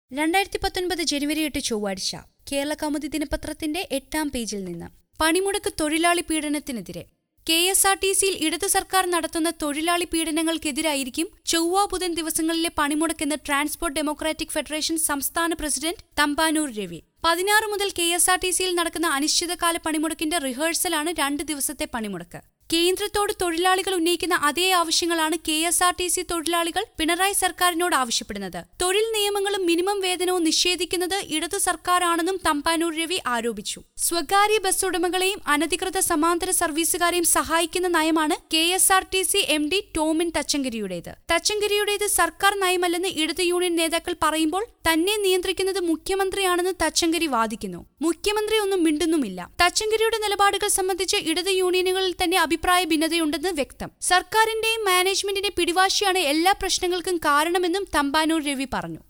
രണ്ടായിരത്തി പത്തൊൻപത് ജനുവരി എട്ട് ചൊവ്വാഴ്ച കേരള കൗമുദി ദിനപത്രത്തിന്റെ എട്ടാം പേജിൽ നിന്ന് പണിമുടക്ക് തൊഴിലാളി പീഡനത്തിനെതിരെ കെ എസ് ആർ ടി സിയിൽ ഇടത് സർക്കാർ നടത്തുന്ന തൊഴിലാളി പീഡനങ്ങൾക്കെതിരായിരിക്കും ചൊവ്വ ബുധൻ ദിവസങ്ങളിലെ പണിമുടക്കെന്ന് ട്രാൻസ്പോർട്ട് ഡെമോക്രാറ്റിക് ഫെഡറേഷൻ സംസ്ഥാന പ്രസിഡന്റ് തമ്പാനൂർ രവി പതിനാറ് മുതൽ കെ എസ് ആർ ടി സിയിൽ നടക്കുന്ന അനിശ്ചിതകാല പണിമുടക്കിന്റെ റിഹേഴ്സലാണ് രണ്ട് ദിവസത്തെ പണിമുടക്ക് കേന്ദ്രത്തോട് തൊഴിലാളികൾ ഉന്നയിക്കുന്ന അതേ ആവശ്യങ്ങളാണ് K S R T C തൊഴിലാളികൾ പിണറായി സർക്കാരിനോട് ആവശ്യപ്പെടുന്നത് തൊഴിൽ നിയമങ്ങളും മിനിമം വേതനവും നിഷേധിക്കുന്നത് ഇടതു സർക്കാരാണെന്നും തമ്പാനൂർ രവി ആരോപിച്ചു സ്വകാര്യ ബസ് ഉടമകളെയും അനധികൃത സമാന്തര സർവീസുകാരെയും സഹായിക്കുന്ന നയമാണ് K S R T C M D Tomin തച്ചങ്കരിയുടേത് തച്ചങ്കരിയുടേത് സർക്കാർ നയമല്ലെന്ന് ഇടതു യൂണിയൻ നേതാക്കൾ പറയുമ്പോൾ തന്നെ നിയന്ത്രിക്കുന്നത് മുഖ്യമന്ത്രിയാണെന്ന് തച്ചങ്കരി വാദിക്കുന്നു മുഖ്യമന്ത്രി ഒന്നും മിണ്ടുന്നുമില്ല തച്ചങ്കരിയുടെ നിലപാടുകൾ സംബന്ധിച്ച് ഇടത് യൂണിയനുകളിൽ തന്നെ അഭിപ്രായ ഭിന്നതയുണ്ടെന്ന് വ്യക്തം സർക്കാരിന്റെയും മാനേജ്മെന്റിന്റെ പിടിവാശിയാണ് എല്ലാ പ്രശ്നങ്ങൾക്കും കാരണമെന്നും തമ്പാനൂർ രവി പറഞ്ഞു